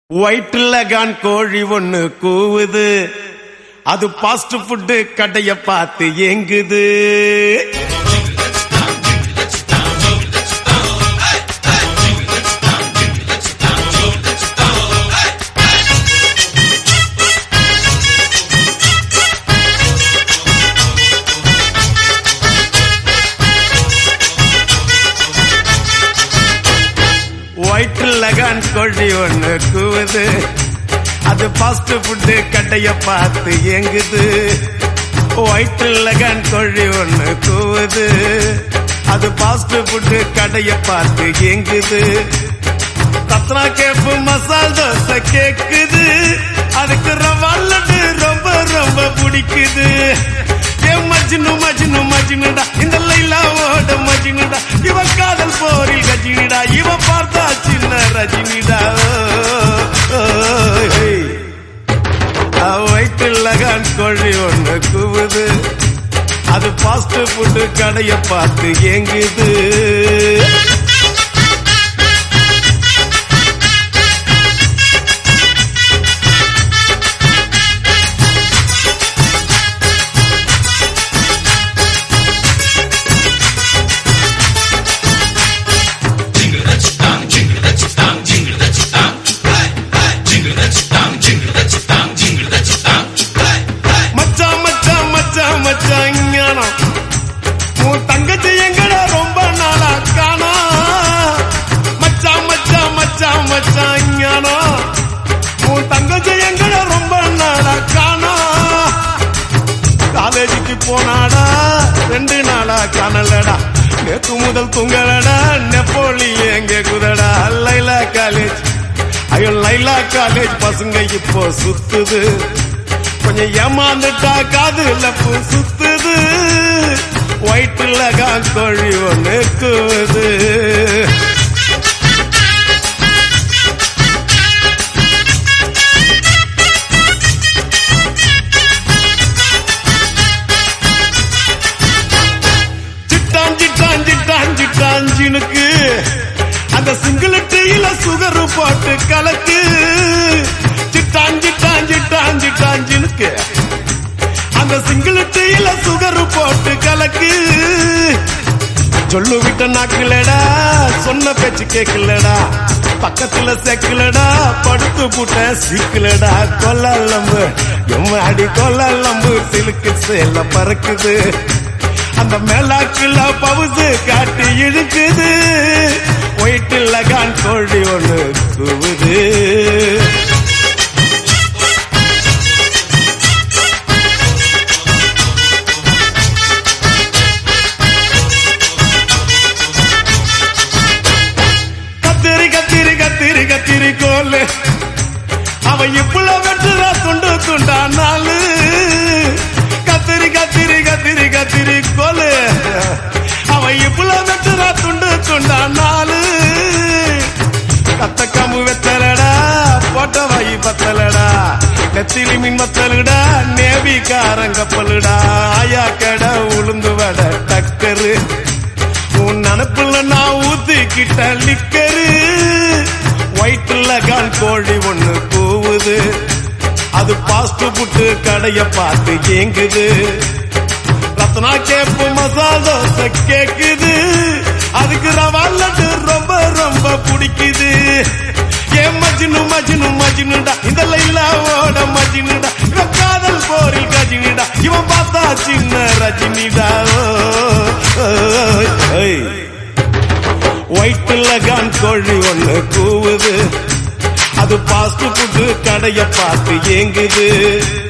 வயிற்றுல கான் கோழி ஒண்ணு கூவுது அது பாஸ்ட் ஃபுட்டு கடைய பார்த்து ஏங்குது வயிற்றுல கான் கோழி ஒண்ணு கூவுது அது பாஸ்ட் ஃபுட்டு கடைய பார்த்து ஏங்குது வயிற்றுல கான் கோழி ஒண்ணு கூவுது அது பாஸ்ட் ஃபுட்டு கடைய பார்த்து ஏங்குது தத்ரா கேப்பு மசால் தோசை கேக்குது அதுக்கு ரவா லட்டு ரொம்ப ரொம்ப பிடிக்குது ஏ மஜ்னு மஜ்னு மஜ்னுடா இந்த லைலாவோட மஜ்னுடா இவ காதல் போரில் கஜினிடா இவ பார்த்தா சின்ன ரஜினிடா ஓ, ஓ, ஹே. வயிற்றுல கான் கோழி ஒண்ணு கூவுது அது பாஸ்ட் ஃபுட்டு கடைய பார்த்து ஏங்குது மச்சான் மச்சான் மச்சான் மச்சான் ஞானம் உன் தங்கச்சி எங்கடா ரொம்ப நாளா காணா மச்சான் மச்சான் மச்சான் மச்சான் ஞானம் உன் தங்கச்சி எங்கடா ரொம்ப நாளா காணா காலேஜுக்கு போனாடா ரெண்டு நாளா காணலடா நேத்து முதல் தூங்கலடா நெப்போலி எங்க குதடா லைலா காலேஜ் ஐயோ லைலா காலேஜ் பசங்க இப்போ சுத்துது கொஞ்சம் ஏமாந்துட்டா காதுல பூ சுத்துது வயிற்றுல கோழி ஒண்ணு கூவுது சிட்டான் சிட்டான் சிட்டான் சிட்டான் ஜினுக்கு அந்த சிங்கிள் டீல சுகர் போட்டு கலக்கு சிட்டான் சிட்டான் சிட்டான் சிட்டான் ஜினுக்கு அந்த சிங்கிள் டீல சுகர் போட்டு கலக்கு சொல்லு விட்ட நாக்குலடா சொன்ன பேச்சு கேட்கலடா பக்கத்துல செக்கலடா படுத்து புட்ட சிக்கலடா கொல்லம்பு எம்மாடி கொல்லம்பு சிலுக்கு சேல பறக்குது அந்த மேலாக்குல பவுசு காட்டி இழுக்குது ஒயிட்டுல கான் கோழி ஒண்ணு கூவுது கத்திரி கத்திரி கத்திரி கத்திரி கோலு அவன் இப்புல வெட்டுறா துண்டு துண்டா நாலு கத்திரி கத்திரி கத்திரி கத்திரி கோலு அவன் இப்புல வெட்டுறா துண்டு துண்டா நாலு கத்த கம்பு வெத்தலடா போட்ட வாயி பத்தலடா நெத்திலி மீன் மத்தலுடா நேவி காரங்கப்பலுடா ஆயா கடை உளுந்து வட டக்கரு உன் நினப்புல நான் ஊத்திக்கிட்ட லிக்கரு வயிற்றுல கால் கோழி ஒண்ணு கூவுது அது பாஸ்ட் புட்டு கடைய பார்த்து ஏங்குது ரத்னா கேப்பு மசால் தோசை கேக்குது அதுக்கு ரவா லட்டு ரொம்ப ரொம்ப பிடிக்குது ஏ மஜ்னு மஜ்னு மஜ்னுடா இந்த லைலாவோட மஜ்னுடா இவன் காதல் போரில் கஜினிடா இவன் பார்த்தா சின்ன ரஜினிடா ஓ, ஓ, ஓ, ஓய். வயிற்றுல கான் கோழி ஒண்ணு கூவுது அது பாஸ்ட் ஃபுட்டு கடைய பார்த்து ஏங்குது